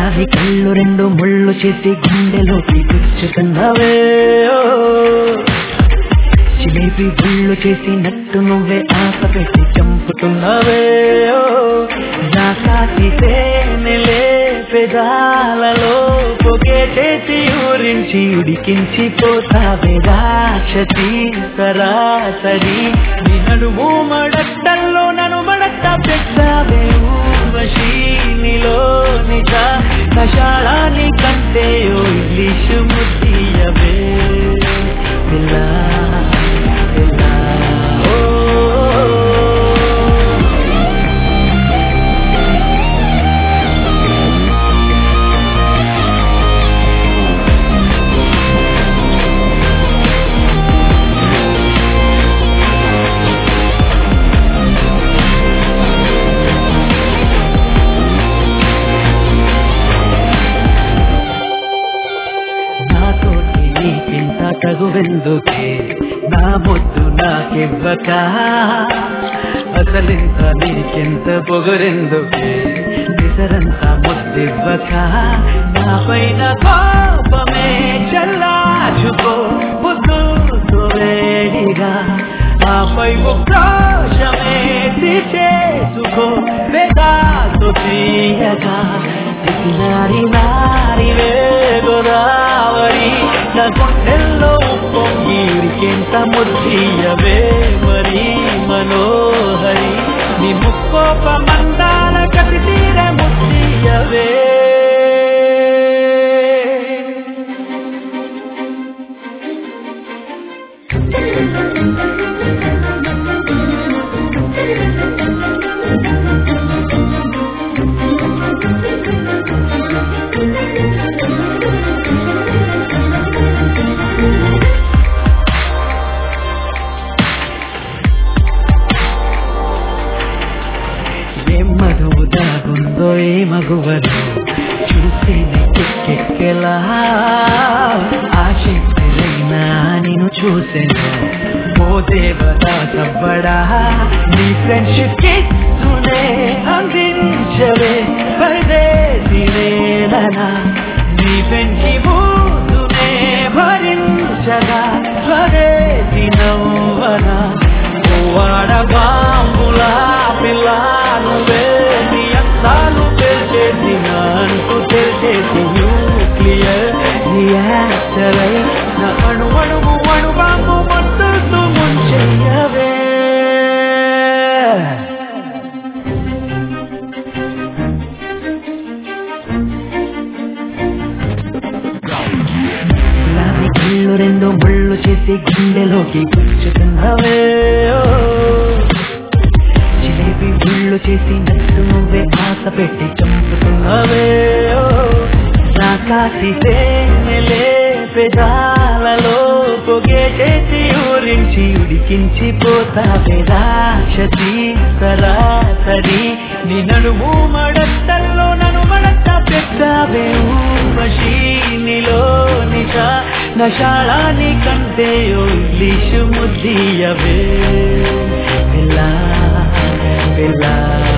నావి కళ్ళు రెండు ముళ్ళు చేసి గుండెలోకి గుచ్చుతున్నవే ఓ. చిలిపి గుళ్ళు చేసి నట్టు నువ్వే ఆశ పెట్టి చంపుతున్నవే ఓ. నాకాసి తేనెలే పెదాలలో పొగే చేసి ఊరించి ఉడికించి పోతావే రాక్షసి సరాసరి నీ నడుము మడట్టల్లో నన్ను మడట్ట పెట్టావే ఊర్వశి నీలో నిజ కషాళాని కంటే ఓ ఇంగ్లీషు ముద్దీయవే పిల్లా పిల్లా ఓ నాతోటి నీకింత తగువెందుకే నా ముద్దు నాకివ్వక అసలింత నీకింత పొగరెందుకే నిసరంత ముద్దివ్వక నా పైన కోపమే చల్లాచుకో ముద్దు వేడిగా ఆపై ఉక్రోషమే తీసేసుకో వేదాసు తీయగా నారి నారి గోదావరి నా గుండెల్లో పొంగి ఉరికెంత ముద్దీయవే మరి మనోహరి నీ ముక్కోప మందాల కసి తీర ముద్దీయవే ఏం మగువు దాగుందో ఏ మగువను చూసి కెక్కెలా ఆశిస్తున్నా నేను చూసాను ఓ దేవతా సవ్వడా నీ ఫ్రెండ్షిప్ కిస్సునే అందించవే పరదేశినేలనా నీ పెంచి బూతునే భరించగా స్వదేశి నవ్వనా వాడ బాంబులా పిల్ల నువ్వే నీ అంతాలు తెలిసేసి అంటూ తెలిసేసి న్యూక్లియర్ రియాక్టర్ అయి నా అణు అణువు అణు బాంబు మొత్తం ముంచెయ్యవే నావి కళ్ళు రెండు ముళ్ళు చేసి గుండెలోకి గుచ్చుతున్నవే ఓ. జిలేబీ గుళ్ళు చేసి నట్టు నువ్వే ఆశ పెట్టి చంపుతున్నవే ఓ. నా కాసి తేనెలే పెదాలలో పొగే చేసి ఊరించి ఉడికించి పోతావే రాక్షసి సరాసరి నీ నడుము మడట్టల్లో నన్ను మడట్ట పెట్టావే ఊర్వశి నీలో నిజ నశాళాని కంటే ఓ ఇంగ్లీషు ముద్దీయవే పిల్ల పిల్ల